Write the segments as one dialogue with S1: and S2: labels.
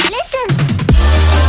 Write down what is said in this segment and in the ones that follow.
S1: Listen.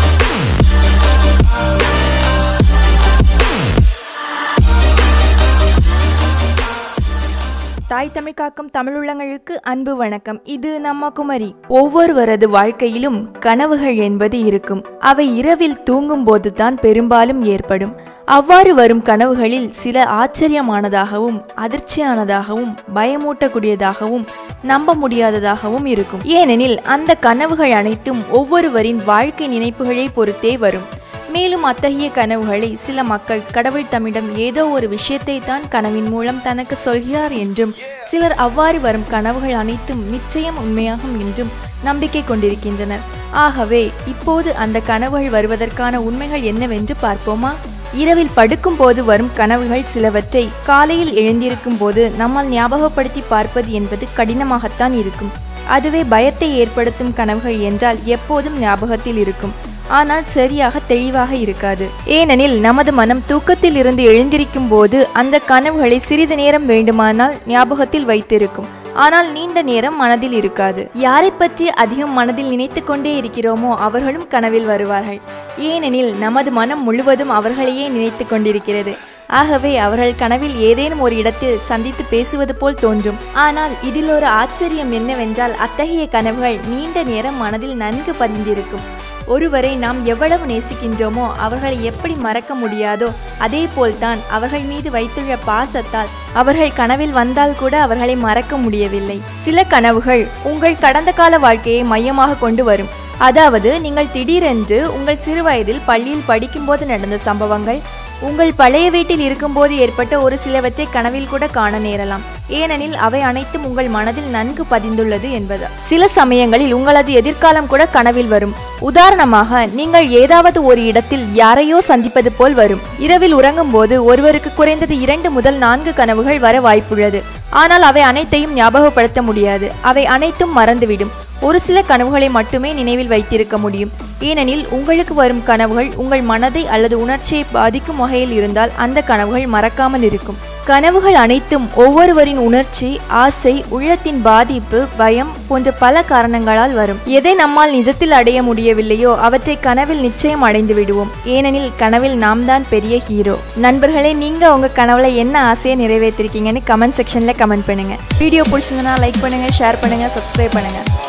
S2: தாய் தமிழ் காக்கும் தமிழுள்ளங்களுக்கு அன்பு வணக்கம் இது நம்ம குமரி ஒவ்வொருவரது வாழ்க்கையிலும் கனவுகள் என்பது இருக்கும் அவை இரவில் தூங்கும் போதுதான் பெரும்பாலும் ஏற்படும் அவ்வாறு வரும் கனவுகளில் சில ஆச்சரியமானதாகவும் அதிர்ச்சியானதாகவும் பயமூட்டக்கூடியதாகவும் நம்ப முடியாததாகவும் இருக்கும் ஏனெனில் அந்த கனவுகள் அனைத்தும் ஒவ்வொருவரின் வாழ்க்கை நினைப்புகளை பொறுத்தே வரும் மேலும் அத்தகைய கனவுகளை சில மக்கள் கடவுள் தம்மிடம் ஏதோ ஒரு விஷயத்தை தான் கனவின் மூலம் தனக்கு சொல்கிறார் என்றும் சிலர் அவ்வாறு வரும் கனவுகள் அனைத்தும் நிச்சயம் உண்மையாகும் என்றும் நம்பிக்கை கொண்டிருக்கின்றனர் ஆகவே இப்போது அந்த கனவுகள் வருவதற்கான உண்மைகள் என்னவென்று பார்ப்போமா இரவில் படுக்கும் போது வரும் கனவுகள் சிலவற்றை காலையில் எழுந்திருக்கும் போது நம்மால் ஞாபகப்படுத்தி பார்ப்பது என்பது கடினமாகத்தான் இருக்கும் அதுவே பயத்தை ஏற்படுத்தும் கனவுகள் என்றால் எப்போதும் ஞாபகத்தில் இருக்கும் ஆனால் சரியாக தெளிவாக இருக்காது ஏனெனில் நமது மனம் தூக்கத்தில் இருந்து எழுந்திருக்கும் போது அந்த கனவுகளை சிறிது நேரம் வேண்டுமானால் ஞாபகத்தில் வைத்திருக்கும் ஆனால் நீண்ட நேரம் மனதில் இருக்காது யாரை பற்றி அதிகம் மனதில் நினைத்து கொண்டே இருக்கிறோமோ அவர்களும் கனவில் வருவார்கள் ஏனெனில் நமது மனம் முழுவதும் அவர்களையே நினைத்து கொண்டிருக்கிறது ஆகவே அவர்கள் கனவில் ஏதேனும் ஒரு இடத்தில் சந்தித்து பேசுவது போல் தோன்றும் ஆனால் இதில் ஒரு ஆச்சரியம் என்னவென்றால் அத்தகைய கனவுகள் நீண்ட நேரம் மனதில் நன்கு பதிந்திருக்கும் ஒருவரை நாம் எவ்வளவு நேசிக்கின்றோமோ அவர்களை எப்படி மறக்க முடியாதோ அதே போல்தான் அவர்கள் மீது வைத்துள்ள பாசத்தால் அவர்கள் கனவில் வந்தால் கூட அவர்களை மறக்க முடியவில்லை சில கனவுகள் உங்கள் கடந்த கால வாழ்க்கையை மையமாக கொண்டு வரும் அதாவது நீங்கள் திடீரென்று உங்கள் சிறுவயதில் பள்ளியில் படிக்கும்போது நடந்த சம்பவங்கள் உங்கள் பழைய வீட்டில் இருக்கும்போது ஏற்பட்ட ஒரு சிலவற்றை கனவில் கூட காண நேரலாம் ஏனெனில் அவை அனைத்தும் உங்கள் மனதில் நன்கு பதிந்துள்ளது என்பது சில சமயங்களில் உங்களது எதிர்காலம் கூட கனவில் வரும் உதாரணமாக நீங்கள் ஏதாவது ஒரு இடத்தில் யாரையோ சந்திப்பது போல் வரும் இரவில் உறங்கும் போது ஒருவருக்கு குறைந்தது இரண்டு முதல் நான்கு கனவுகள் வர வாய்ப்புள்ளது ஆனால் அவை அனைத்தையும் ஞாபகப்படுத்த முடியாது அவை அனைத்தும் மறந்துவிடும் ஒரு சில கனவுகளை மட்டுமே நினைவில் வைத்திருக்க முடியும் ஏனெனில் உங்களுக்கு வரும் கனவுகள் உங்கள் மனதை அல்லது உணர்ச்சியை பாதிக்கும் வகையில் இருந்தால் அந்த கனவுகள் மறக்காமல் இருக்கும் கனவுகள் அனைத்தும் ஒவ்வொருவரின் உணர்ச்சி ஆசை உள்ளத்தின் பாதிப்பு பயம் போன்ற பல காரணங்களால் வரும் எதை நம்மால் நிஜத்தில் அடைய முடியவில்லையோ அவற்றை கனவில் நிச்சயம் அடைந்து விடுவோம் ஏனெனில் கனவில் நாம் தான் பெரிய ஹீரோ நண்பர்களே நீங்க உங்க கனவுல என்ன ஆசையை நிறைவேற்றிருக்கீங்கன்னு கமெண்ட் செக்ஷன்ல கமெண்ட் பண்ணுங்க வீடியோ பிடிச்சிருந்தனா லைக் பண்ணுங்க ஷேர் பண்ணுங்க சப்ஸ்கிரைப் பண்ணுங்க